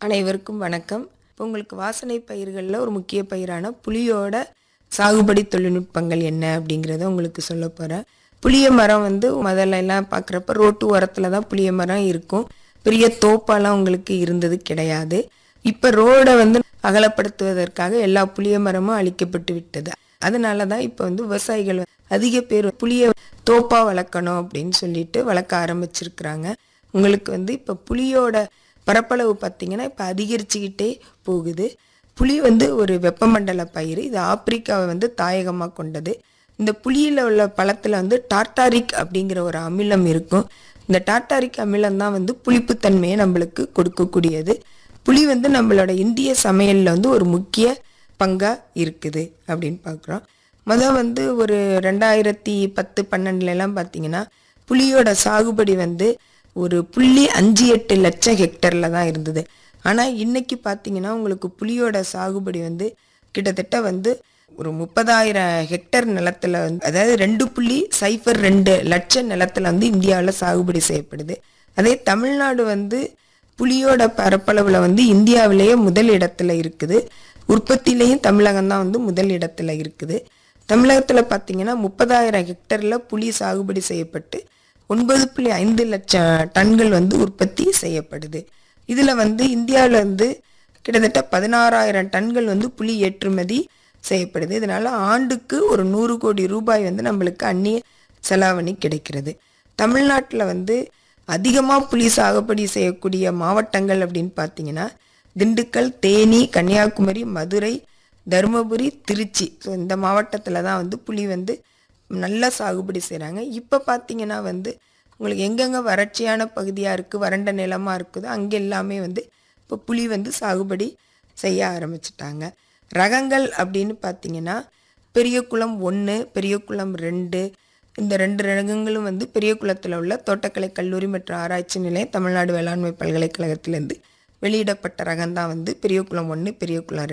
அனைவருக்கும் வணக்கம் இப்போ உங்களுக்கு வாசனை பயிர்களில் ஒரு முக்கிய பயிரான புளியோட சாகுபடி தொழில்நுட்பங்கள் என்ன அப்படிங்கிறத உங்களுக்கு சொல்ல போகிறேன் புளிய மரம் வந்து முதல்ல எல்லாம் பார்க்குறப்ப ரோட்டு ஓரத்தில் தான் புளிய மரம் இருக்கும் பெரிய தோப்பாலாம் உங்களுக்கு இருந்தது கிடையாது இப்போ ரோடை வந்து அகலப்படுத்துவதற்காக எல்லா புளிய மரமும் அழிக்கப்பட்டு விட்டது அதனால தான் இப்போ வந்து விவசாயிகள் அதிக பேர் புளிய தோப்பா வளர்க்கணும் அப்படின்னு சொல்லிட்டு வளர்க்க ஆரம்பிச்சிருக்கிறாங்க உங்களுக்கு வந்து இப்போ புளியோட பரப்பளவு பார்த்தீங்கன்னா இப்போ அதிகரிச்சுக்கிட்டே போகுது புளி வந்து ஒரு வெப்பமண்டல பயிர் இது ஆப்பிரிக்காவை வந்து தாயகமாக கொண்டது இந்த புளியில் உள்ள பழத்தில் வந்து டார்டாரிக் அப்படிங்கிற ஒரு அமிலம் இருக்கும் இந்த டார்டாரிக் அமிலம் தான் வந்து புளிப்புத்தன்மையை நம்மளுக்கு கொடுக்கக்கூடியது புளி வந்து நம்மளோட இந்திய சமையலில் வந்து ஒரு முக்கிய பங்காக இருக்குது அப்படின்னு பார்க்குறோம் மொதல் வந்து ஒரு ரெண்டாயிரத்தி பத்து பன்னெண்டுலலாம் பார்த்தீங்கன்னா புளியோட சாகுபடி வந்து ஒரு புள்ளி அஞ்சு எட்டு லட்சம் ஹெக்டரில் தான் இருந்தது ஆனால் இன்னைக்கு பார்த்தீங்கன்னா உங்களுக்கு புளியோட சாகுபடி வந்து கிட்டத்தட்ட வந்து ஒரு முப்பதாயிரம் ஹெக்டர் நிலத்துல வந்து அதாவது ரெண்டு புள்ளி சைஃபர் ரெண்டு லட்சம் நிலத்துல வந்து இந்தியாவில் சாகுபடி செய்யப்படுது அதே தமிழ்நாடு வந்து புளியோட பரப்பளவில் வந்து இந்தியாவிலேயே முதல் இடத்துல இருக்குது உற்பத்தியிலையும் தமிழகம் தான் வந்து முதல் இடத்துல இருக்குது தமிழகத்தில் பார்த்தீங்கன்னா முப்பதாயிரம் ஹெக்டரில் புளி சாகுபடி செய்யப்பட்டு ஒன்பது புள்ளி ஐந்து லட்சம் டன்கள் வந்து உற்பத்தி செய்யப்படுது இதில் வந்து இந்தியாவில் வந்து கிட்டத்தட்ட பதினாறாயிரம் டன்கள் வந்து புளி ஏற்றுமதி செய்யப்படுது இதனால ஆண்டுக்கு ஒரு நூறு கோடி ரூபாய் வந்து நம்மளுக்கு அந்நிய செலாவணி கிடைக்கிறது தமிழ்நாட்டில் வந்து அதிகமாக புளி சாகுபடி செய்யக்கூடிய மாவட்டங்கள் அப்படின்னு பார்த்தீங்கன்னா திண்டுக்கல் தேனி கன்னியாகுமரி மதுரை தருமபுரி திருச்சி ஸோ இந்த மாவட்டத்தில் தான் வந்து புளி வந்து நல்லா சாகுபடி செய்கிறாங்க இப்போ பார்த்தீங்கன்னா வந்து உங்களுக்கு எங்கெங்கே வறட்சியான பகுதியாக இருக்குது வறண்ட நிலமாக இருக்குதோ அங்கே எல்லாமே வந்து இப்போ புளி வந்து சாகுபடி செய்ய ஆரம்பிச்சிட்டாங்க ரகங்கள் அப்படின்னு பார்த்தீங்கன்னா பெரிய குளம் ஒன்று பெரிய குளம் ரெண்டு இந்த ரெண்டு ரகங்களும் வந்து பெரிய குளத்தில் உள்ள தோட்டக்கலை கல்லூரி மற்றும் ஆராய்ச்சி நிலையம் தமிழ்நாடு வேளாண்மை பல்கலைக்கழகத்திலேருந்து வெளியிடப்பட்ட ரகம் தான் வந்து பெரிய குளம் ஒன்று பெரிய குளம்